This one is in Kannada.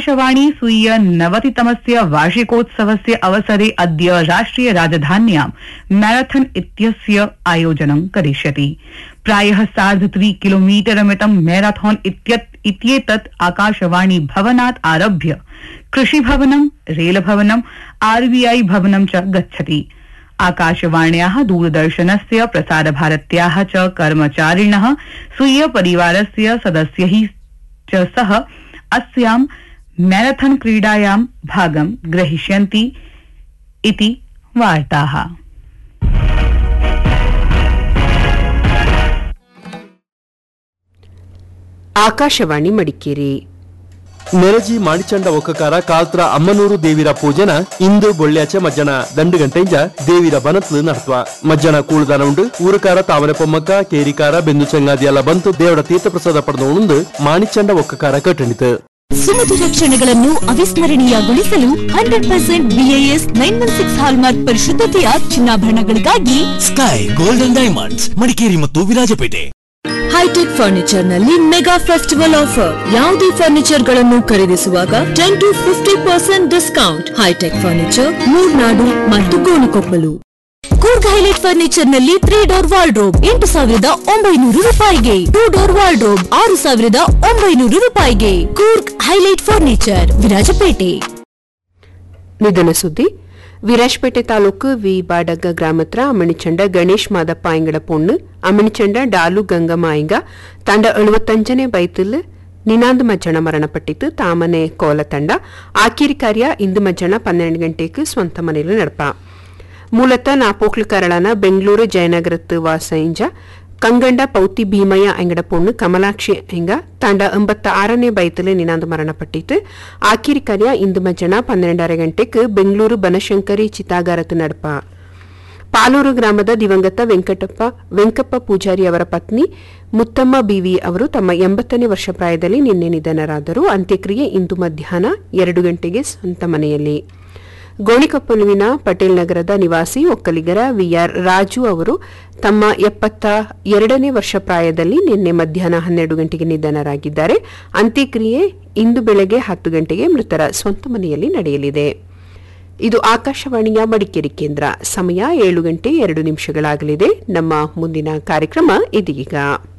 आकाशवाणी स्वीय नवतितमस्य वार्षिकोत्सवस्य अवसरे अद्य राष्ट्रिय राजधान्यां मैराथन इत्यस्य आयोजनं करिष्यति प्रायः सार्धत्रि किलोमीटरमितं मैराथन इत्यत्- इत्येतत् आकाशवाणी भवनात् आरभ्य कृषिभवनं रेलभवनं आरबीआई भवनं च गच्छति आकाशवाण्याः दूरदर्शनस्य प्रसारभारत्याः च कर्मचारिणः स्वीय परिवारस्य सदस्यैः च सह अस्यां मैराथन क्रीडायां भागं ग्रहीष्यन्ति इति वार्ताः ಆಕಾಶವಾಣಿ ಮಡಿಕೇರಿ ನೆರಜಿ ಮಾಣಿಚಂಡ ಒಕ್ಕಕಾರ ಕಾಲ್ತ್ರ ಅಮ್ಮನೂರು ದೇವಿರ ಪೂಜೆನ ಇಂದು ಬೊಳ್ಳ್ಯಾಚೆ ಮಜ್ಜನ ದಂಡು ಗಂಟೆಂಜ ದೇವಿರ ಬನತ್ಲು ನಡ್ತ್ವ ಮಜ್ಜನ ಕೂಳುದಾನ ಉಂಡು ಊರುಕಾರ ತಾವರೆ ಪೊಮ್ಮಕ್ಕ ಕೇರಿಕಾರ ಬೆಂದು ಚಂಗಾದಿ ಎಲ್ಲ ಬಂತು ದೇವರ ತೀರ್ಥ ಪ್ರಸಾದ ಪಡೆದು ಮಾಣಿಚಂಡ ಒಕ್ಕಕಾರ ಕಟ್ಟಣಿತು ಸುಮಧುರ ಕ್ಷಣಗಳನ್ನು ಅವಿಸ್ಮರಣೀಯಗೊಳಿಸಲು hundred percent BIS nine one six hallmark ಪರಿಶುದ್ಧತೆಯ ಚಿನ್ನಾಭರಣಗಳಿಗಾಗಿ ಸ್ಕೈ ಗೋಲ್ಡನ್ ಡೈಮಂಡ್ಸ್ ಮಡಿಕೇರಿ ಮತ್ತು ವಿರಾಜಪೇಟೆ ಹೈಟೆಕ್ ಫರ್ನಿಚರ್ ನಲ್ಲಿ ಮೆಗಾ ಫೆಸ್ಟಿವಲ್ ಆಫರ್ ಯಾವುದೇ ಫರ್ನಿಚರ್ ಗಳನ್ನು ಖರೀದಿಸುವಾಗ ten to fifty percent discount hi-tech furniture Murnad ಮತ್ತು ಗೋಣಿಕೊಪ್ಪಲು ಕೂರ್ಗ್ ಹೈಲೈಟ್ ಫರ್ನಿಚರ್ ನಲ್ಲಿ ತ್ರೀ ಡೋರ್ ವಾರ್ಡ್ರೋಬ್ ಎಂಟು ಸಾವಿರದ ಒಂಬೈನೂರು ರೂಪಾಯಿಗೆ ಟೂ ಡೋರ್ ವಾರ್ಡ್ರೋಬ್ ಆರು ಸಾವಿರದ ಒಂಬೈನೂರು ರೂಪಾಯಿಗೆ ಕೂರ್ಗ್ ಹೈಲೈಟ್ ಫರ್ನಿಚರ್ ವಿರಾಜಪೇಟೆ ನಿಧನ ಸುದ್ದಿ ವಿರಾಜ್ಪೇಟೆ ತಾಲೂಕು ವಿ ಬಾಡಗ್ಗ ಗ್ರಾಮತ್ರ ಅಮಣಿಚಂಡ ಗಣೇಶ್ ಮಾದಪ್ಪ ಆಯಂಗಡ ಪೊಣ್ಣು ಅಮಣಿಚಂಡ ಡಾಲು ಗಂಗಮ್ಮ ಆಯಂಗ ತಂಡ ಎಳುವತ್ತಂಜನೇ ಬೈತಲ್ ನಿನಾಂದ್ ಮಜ್ಜಣ ಮರಣಪಟ್ಟಿತ್ತು ತಾಮನೆ ಕೋಲ ತಂಡ ಆಕೇರಿ ಕಾರ್ಯ ಇಂದು ಮಜ್ಜಣ ಪನ್ನೆರಡು ಗಂಟೆಗೆ ಸ್ವಂತ ಮನೆಯಲ್ಲಿ ನಡಪ ಮೂಲತಃ ನಾಪೋಕ್ಲು ಕರಳನ ಬೆಂಗಳೂರು ಜಯನಗರತ್ತು ವಾಸ ಇಂಜ ಕಂಗಂಡ ಪೌತಿ ಭೀಮಯ್ಯ ಅಂಗಡ ಪೊಣ್ಣು ಕಮಲಾಕ್ಷಿ ಎಂಗ ತಂಡ ಎಂಬತ್ತ ಆರನೇ ಬೈತಲು ನಿನಾಂದು ಮರಣಪಟ್ಟಿತು ಆಕಿರಿ ಕಾರ್ಯ ಇಂದು ಮಜ್ಜಣ ಪನ್ನೆರಡரை ಗಂಟೆಗೆ ಬೆಂಗಳೂರು ಬನಶಂಕರಿ ಚಿತಾಗಾರತ್ತು ನಡಪ ಪಾಲೂರು ಗ್ರಾಮದ ದಿವಂಗತ ವೆಂಕಟಪ್ಪ ವೆಂಕಪ್ಪ ಪೂಜಾರಿ ಅವರ ಪತ್ನಿ ಮುತ್ತಮ್ಮ ಬಿವಿ ಅವರು ತಮ್ಮ ಎಂಬತ್ತನೇ ವರ್ಷ ಪ್ರಾಯದಲ್ಲಿ ನಿನ್ನೆ ನಿಧನರಾದರು ಅಂತ್ಯಕ್ರಿಯೆ ಇಂದು ಮಧ್ಯಾಹ್ನ ಎರಡು ಗಂಟೆಗೆ ಸ್ವಂತ ಮನೆಯಲ್ಲಿ ಗೋಣಿಕೊಪ್ಪಲುವಿನ ಪಟೇಲ್ ನಗರದ ನಿವಾಸಿ ಒಕ್ಕಲಿಗರ ವಿಆರ್ ರಾಜು ಅವರು ತಮ್ಮ ಎಪ್ಪತ್ತ ಎರಡನೇ ವರ್ಷ ಪ್ರಾಯದಲ್ಲಿ ನಿನ್ನೆ ಮಧ್ಯಾಹ್ನ ಹನ್ನೆರಡು ಗಂಟೆಗೆ ನಿಧನರಾಗಿದ್ದಾರೆ ಅಂತ್ಯಕ್ರಿಯೆ ಇಂದು ಬೆಳಗ್ಗೆ ಹತ್ತು ಗಂಟೆಗೆ ಮೃತರ ಸ್ವಂತ ಮನೆಯಲ್ಲಿ ನಡೆಯಲಿದೆ ಇದು ಆಕಾಶವಾಣಿಯ ಮಡಿಕೇರಿ ಕೇಂದ್ರ ಸಮಯ ಏಳು ಗಂಟೆ ಎರಡು ನಿಮಿಷಗಳಾಗಲಿದೆ ನಮ್ಮ ಮುಂದಿನ ಕಾರ್ಯಕ್ರಮ ಇದೀಗ